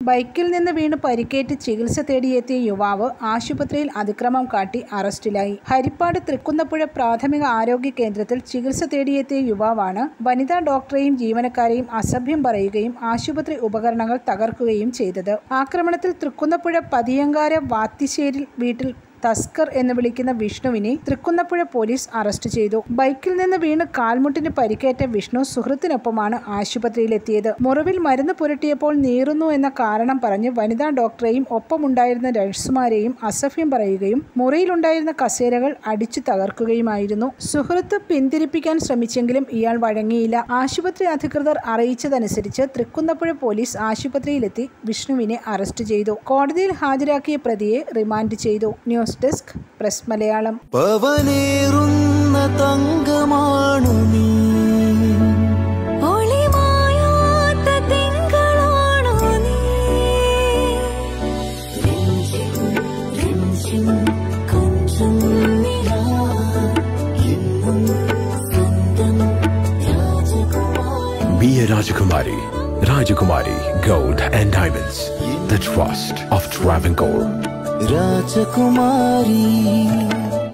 ബൈക്കിൽ നിന്ന് വീണ് പരിക്കേറ്റ് ചികിത്സ തേടിയെത്തിയ യുവാവ് ആശുപത്രിയിൽ അതിക്രമം കാട്ടി അറസ്റ്റിലായി ഹരിപ്പാട് തൃക്കുന്നപ്പുഴ പ്രാഥമിക ആരോഗ്യ കേന്ദ്രത്തിൽ ചികിത്സ തേടിയെത്തിയ യുവാവാണ് വനിതാ ഡോക്ടറെയും ജീവനക്കാരെയും അസഭ്യം പറയുകയും ആശുപത്രി ഉപകരണങ്ങൾ തകർക്കുകയും ചെയ്തത് ആക്രമണത്തിൽ തൃക്കുന്നപ്പുഴ പതിയങ്കാര വാത്തിശ്ശേരിൽ വീട്ടിൽ തസ്കർ എന്ന് വിളിക്കുന്ന വിഷ്ണുവിനെ തൃക്കുന്നപ്പുഴ പോലീസ് അറസ്റ്റ് ചെയ്തു ബൈക്കിൽ നിന്ന് വീണ് കാൽമുട്ടിന് പരിക്കേറ്റ വിഷ്ണു സുഹൃത്തിനൊപ്പമാണ് ആശുപത്രിയിലെത്തിയത് മുറിവിൽ മരുന്ന് പുരട്ടിയപ്പോൾ നീറുന്നു എന്ന കാരണം പറഞ്ഞ് വനിതാ ഡോക്ടറെയും ഒപ്പമുണ്ടായിരുന്ന നഴ്സുമാരെയും അസഭ്യം പറയുകയും മുറിയിലുണ്ടായിരുന്ന കസേരകൾ അടിച്ചു തകർക്കുകയുമായിരുന്നു സുഹൃത്ത് പിന്തിരിപ്പിക്കാൻ ശ്രമിച്ചെങ്കിലും ഇയാൾ വഴങ്ങിയില്ല ആശുപത്രി അധികൃതർ അറിയിച്ചതനുസരിച്ച് തൃക്കുന്നപ്പുഴ പോലീസ് ആശുപത്രിയിലെത്തി വിഷ്ണുവിനെ അറസ്റ്റ് ചെയ്തു കോടതിയിൽ ഹാജരാക്കിയ പ്രതിയെ റിമാൻഡ് ചെയ്തു ന്യൂസ് ഡെസ്ക് പ്രസ് മലയാളം പവനേറുന്ന തങ്കമാണു നീ ഒളിമായാത്ത തിങ്കളാണോ നീ രഞ്ജിം രഞ്ജിം കൊഞ്ചം നിലാ എന്നും സ്വന്തം രാജകുമാരി Be a Rajakumari. Rajakumari Gold and Diamonds. The trust of Travancore. രാജകുമാരി